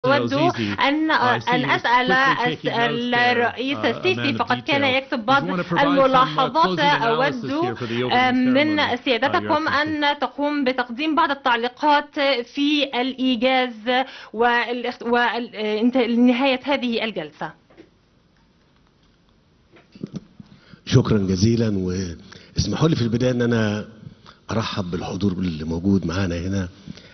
أود أن أن أسأل الرئيس السيسي فقد كان يكتب بعض الملاحظات أود من سيادتكم أن تقوم بتقديم بعض التعليقات في الإيجاز ونهاية هذه الجلسة شكرا جزيلا واسمحوا لي في البداية أن أنا أرحب بالحضور اللي موجود معانا هنا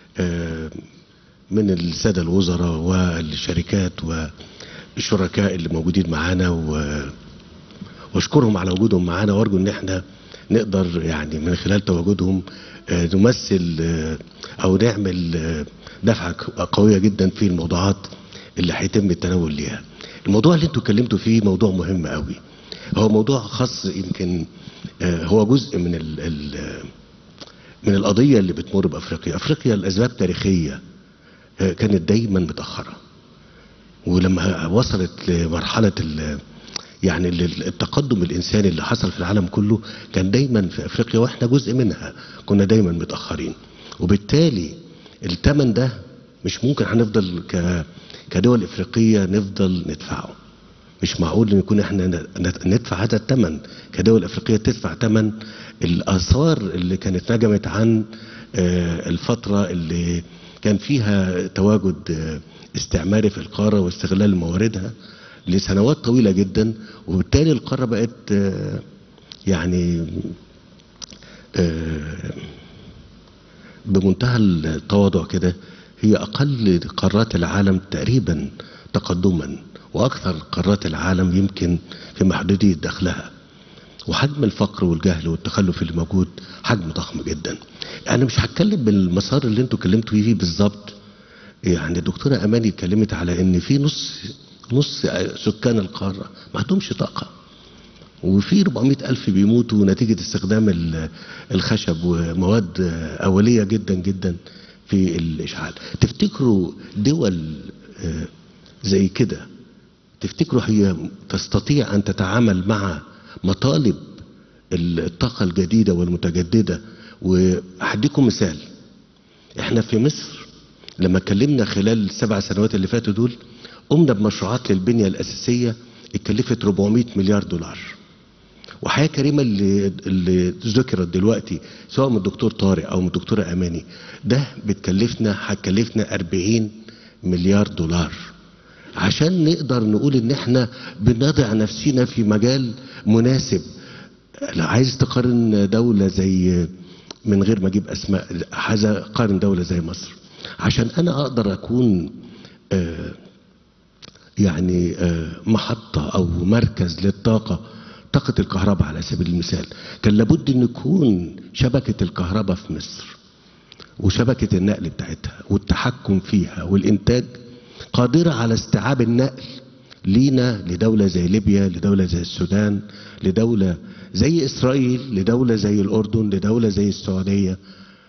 من السادة الوزراء والشركات والشركاء اللي موجودين معانا واشكرهم على وجودهم معانا وارجو ان احنا نقدر يعني من خلال تواجدهم نمثل او نعمل دفعة قوية جدا في الموضوعات اللي هيتم التناول ليها الموضوع اللي انتوا اتكلمتوا فيه موضوع مهم قوي هو موضوع خاص يمكن هو جزء من ال من القضية اللي بتمر بأفريقيا أفريقيا الأسباب تاريخية كانت دايما متأخرة ولما وصلت لمرحلة يعني التقدم الإنساني اللي حصل في العالم كله كان دايما في أفريقيا وإحنا جزء منها كنا دايما متأخرين وبالتالي الثمن ده مش ممكن هنفضل كدول إفريقية نفضل ندفعه مش معقول ان يكون احنا ندفع هذا الثمن كدول افريقيه تدفع ثمن الاثار اللي كانت نجمت عن الفتره اللي كان فيها تواجد استعماري في القاره واستغلال مواردها لسنوات طويله جدا وبالتالي القاره بقت يعني بمنتهى التواضع كده هي اقل قارات العالم تقريبا تقدما واكثر قارات العالم يمكن في محدوديه دخلها وحجم الفقر والجهل والتخلف اللي موجود حجم ضخم جدا انا مش هتكلم بالمسار اللي انتوا اتكلمتوا فيه بالظبط يعني الدكتوره اماني اتكلمت على ان في نص نص سكان القاره ما عندهمش طاقه وفي 400 ألف بيموتوا نتيجة استخدام الخشب ومواد أولية جدا جدا في الإشعال تفتكروا دول زي كده تفتكروا هي تستطيع أن تتعامل مع مطالب الطاقة الجديدة والمتجددة وأحديكم مثال احنا في مصر لما اتكلمنا خلال السبع سنوات اللي فاتوا دول قمنا بمشروعات للبنية الأساسية اتكلفت 400 مليار دولار وحياة كريمة اللي, اللي ذكرت دلوقتي سواء من الدكتور طارق أو من الدكتورة أماني ده بتكلفنا هتكلفنا 40 مليار دولار عشان نقدر نقول ان احنا بنضع نفسنا في مجال مناسب عايز تقارن دولة زي من غير ما اجيب اسماء عايز اقارن دولة زي مصر عشان انا اقدر اكون آه يعني آه محطة او مركز للطاقة طاقة الكهرباء على سبيل المثال كان لابد ان يكون شبكة الكهرباء في مصر وشبكة النقل بتاعتها والتحكم فيها والانتاج قادرة على استيعاب النقل لينا لدولة زي ليبيا لدولة زي السودان لدولة زي إسرائيل لدولة زي الأردن لدولة زي السعودية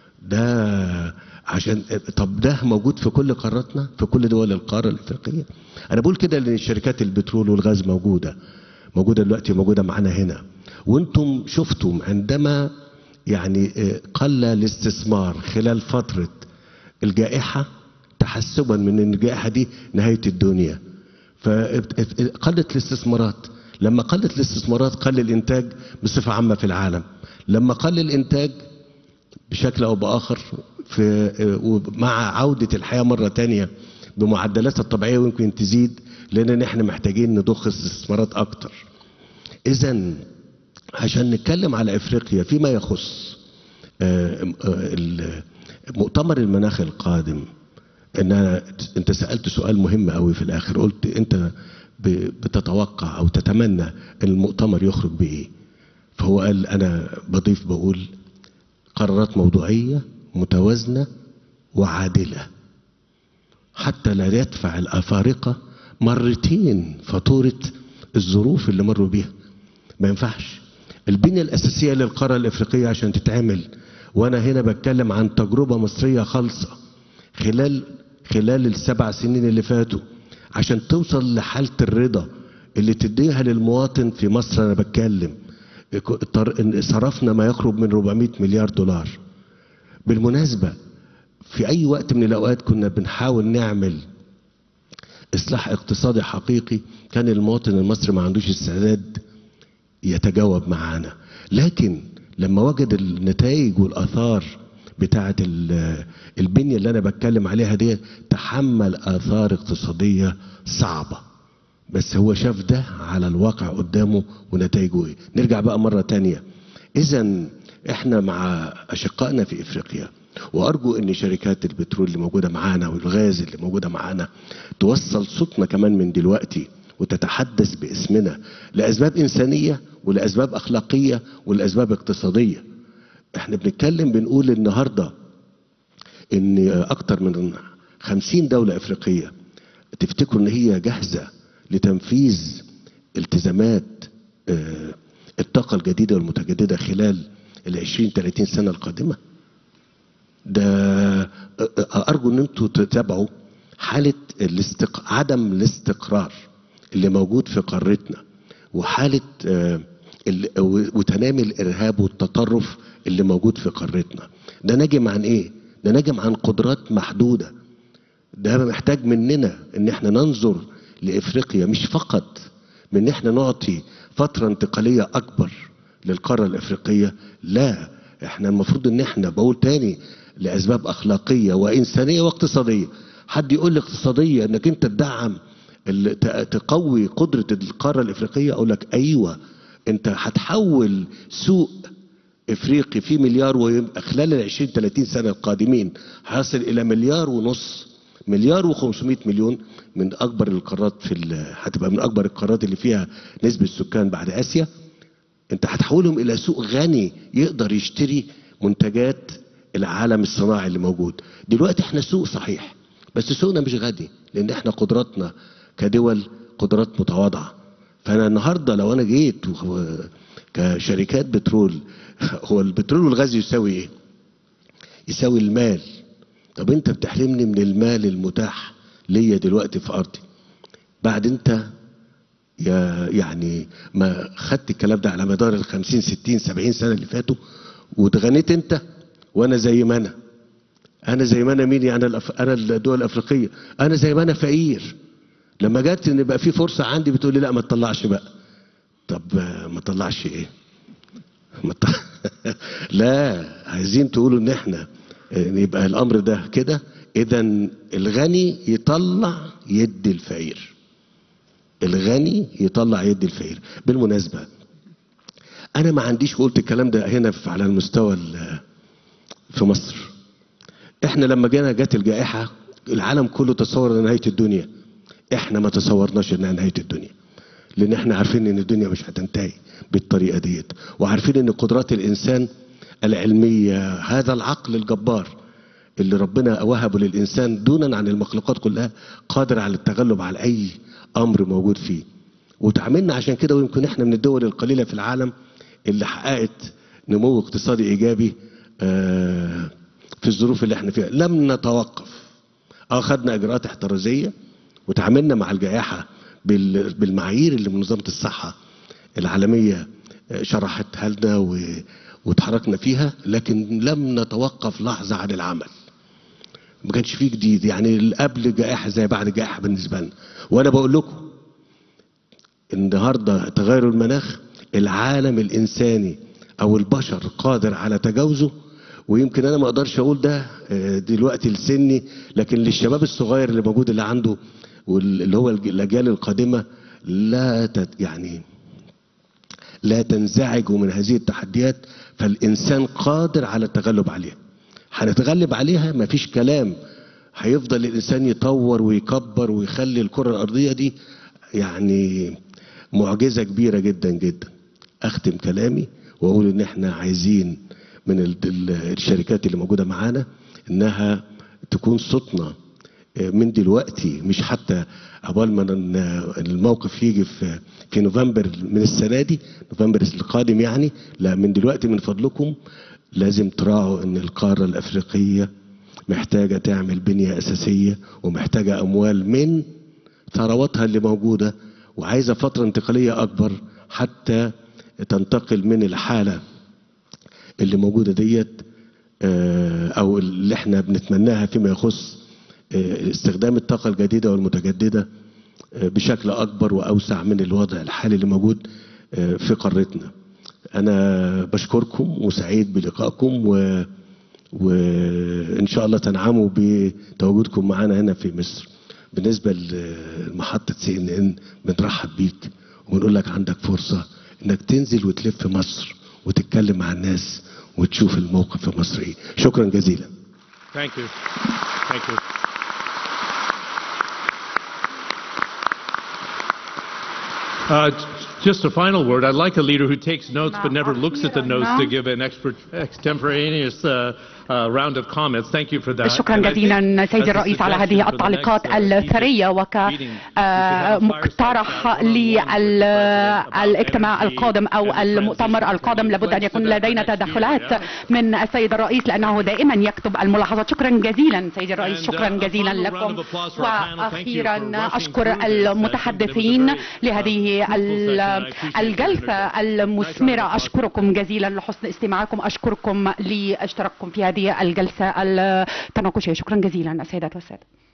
ده عشان طب ده موجود في كل قاراتنا في كل دول القارة الإفريقية أنا بقول كده لأن شركات البترول والغاز موجودة موجودة دلوقتي موجودة معانا هنا وانتم شفتم عندما يعني قل الاستثمار خلال فترة الجائحة تحسبا من ان الجائحه دي نهايه الدنيا فقلت الاستثمارات لما قلت الاستثمارات قل الانتاج بصفه عامه في العالم لما قل الانتاج بشكل او باخر في ومع عوده الحياه مره تانية بمعدلاتها الطبيعيه ويمكن تزيد لان احنا محتاجين نضخ استثمارات اكتر اذا عشان نتكلم على افريقيا فيما يخص مؤتمر المناخ القادم ان أنا انت سالت سؤال مهم قوي في الاخر قلت انت بتتوقع او تتمنى ان المؤتمر يخرج بايه فهو قال انا بضيف بقول قرارات موضوعيه متوازنه وعادله حتى لا يدفع الافارقه مرتين فاتوره الظروف اللي مروا بيها ما ينفعش البنيه الاساسيه للقاره الافريقيه عشان تتعمل وانا هنا بتكلم عن تجربه مصريه خالصه خلال خلال السبع سنين اللي فاتوا عشان توصل لحالة الرضا اللي تديها للمواطن في مصر أنا بتكلم صرفنا ما يقرب من 400 مليار دولار بالمناسبة في أي وقت من الأوقات كنا بنحاول نعمل اصلاح اقتصادي حقيقي كان المواطن المصري ما عندوش استعداد يتجاوب معانا لكن لما وجد النتائج والاثار بتاعه البنيه اللي انا بتكلم عليها دي تحمل اثار اقتصاديه صعبه بس هو شاف ده على الواقع قدامه ونتائجه ايه نرجع بقى مره تانية اذا احنا مع اشقائنا في افريقيا وارجو ان شركات البترول اللي موجوده معانا والغاز اللي موجوده معانا توصل صوتنا كمان من دلوقتي وتتحدث باسمنا لاسباب انسانيه ولاسباب اخلاقيه ولاسباب اقتصاديه احنا بنتكلم بنقول النهارده ان اكتر من خمسين دولة افريقية تفتكروا ان هي جاهزة لتنفيذ التزامات الطاقة الجديدة والمتجددة خلال العشرين تلاتين سنة القادمة ده ارجو ان انتوا تتابعوا حالة الاستق... عدم الاستقرار اللي موجود في قارتنا وحالة ال... وتنامي الارهاب والتطرف اللي موجود في قارتنا ده ناجم عن ايه ده ناجم عن قدرات محدودة ده محتاج مننا ان احنا ننظر لافريقيا مش فقط من ان احنا نعطي فترة انتقالية اكبر للقارة الافريقية لا احنا المفروض ان احنا بقول تاني لاسباب اخلاقية وانسانية واقتصادية حد يقول لي اقتصادية انك انت تدعم تقوي قدرة القارة الافريقية اقول لك ايوه انت هتحول سوق افريقي فيه مليار ويبقى خلال ال 20 30 سنه القادمين هيصل الى مليار ونص مليار و500 مليون من اكبر القارات في هتبقى من اكبر القارات اللي فيها نسبه سكان بعد اسيا انت هتحولهم الى سوق غني يقدر يشتري منتجات العالم الصناعي اللي موجود دلوقتي احنا سوق صحيح بس سوقنا مش غني لان احنا قدراتنا كدول قدرات متواضعه فانا النهارده لو انا جيت كشركات بترول هو البترول والغاز يساوي ايه يساوي المال طب انت بتحرمني من المال المتاح ليا دلوقتي في ارضي بعد انت يا يعني ما خدت الكلام ده على مدار ال 50 60 70 سنه اللي فاتوا واتغنيت انت وانا زي ما انا انا زي ما انا مين يعني الأف... انا الدول الافريقيه انا زي ما انا فقير لما جت ان يبقى في فرصه عندي بتقول لي لا ما تطلعش بقى طب ما تطلعش ايه ما ت... لا عايزين تقولوا ان احنا يبقى الامر ده كده اذا الغني يطلع يد الفقير الغني يطلع يد الفقير بالمناسبه انا ما عنديش قلت الكلام ده هنا في على المستوى في مصر احنا لما جينا جت الجائحه العالم كله تصور ان نهايه الدنيا احنا ما تصورناش انها نهايه الدنيا لان احنا عارفين ان الدنيا مش هتنتهي بالطريقه ديت وعارفين ان قدرات الانسان العلميه هذا العقل الجبار اللي ربنا وهبه للانسان دونا عن المخلوقات كلها قادر على التغلب على اي امر موجود فيه وتعاملنا عشان كده ويمكن احنا من الدول القليله في العالم اللي حققت نمو اقتصادي ايجابي في الظروف اللي احنا فيها لم نتوقف اه خدنا اجراءات احترازيه وتعاملنا مع الجائحه بالمعايير اللي منظمه الصحه العالميه شرحتها لنا وتحركنا فيها لكن لم نتوقف لحظه عن العمل ما كانش فيه جديد يعني قبل جائحه زي بعد جائحه بالنسبه لنا وانا بقول لكم النهارده تغير المناخ العالم الانساني او البشر قادر على تجاوزه ويمكن انا ما اقدرش اقول ده دلوقتي لسني لكن للشباب الصغير اللي موجود اللي عنده واللي هو الاجيال القادمه لا تت يعني لا تنزعجوا من هذه التحديات فالانسان قادر على التغلب عليها هنتغلب عليها مفيش كلام هيفضل الانسان يطور ويكبر ويخلي الكره الارضيه دي يعني معجزه كبيره جدا جدا اختم كلامي واقول ان احنا عايزين من الشركات اللي موجوده معانا انها تكون صوتنا من دلوقتي مش حتى عقبال ما الموقف يجي في في نوفمبر من السنه دي نوفمبر القادم يعني لا من دلوقتي من فضلكم لازم تراعوا ان القاره الافريقيه محتاجه تعمل بنيه اساسيه ومحتاجه اموال من ثرواتها اللي موجوده وعايزه فتره انتقاليه اكبر حتى تنتقل من الحاله اللي موجوده ديت او اللي احنا بنتمناها فيما يخص استخدام الطاقة الجديدة والمتجددة بشكل أكبر وأوسع من الوضع الحالي اللي موجود في قارتنا أنا بشكركم وسعيد بلقائكم و... وإن شاء الله تنعموا بتواجدكم معنا هنا في مصر بالنسبة لمحطة سي ان ان بنرحب بيك ونقول لك عندك فرصة انك تنزل وتلف مصر وتتكلم مع الناس وتشوف الموقف في مصر ايه شكرا جزيلا Thank you. Thank you. Uh, just a final word. I'd like a leader who takes notes but never looks at the notes to give an expert, extemporaneous uh, uh, round of comments. Thank you for that. شكرا جزيلا سيد الرئيس على هذه التعليقات الثرية وكمقترح للاجتماع القادم أو المؤتمر القادم لابد أن يكون لدينا تدخلات من السيد الرئيس لأنه دائما يكتب الملاحظات شكرا جزيلا سيد الرئيس شكرا جزيلا لكم وأخيرا أشكر المتحدثين لهذه الجلسة المثمرة أشكركم جزيلا لحسن استماعكم أشكركم لاشتراككم في هذه الجلسة التناقشية شكرا جزيلا السيدات والسادة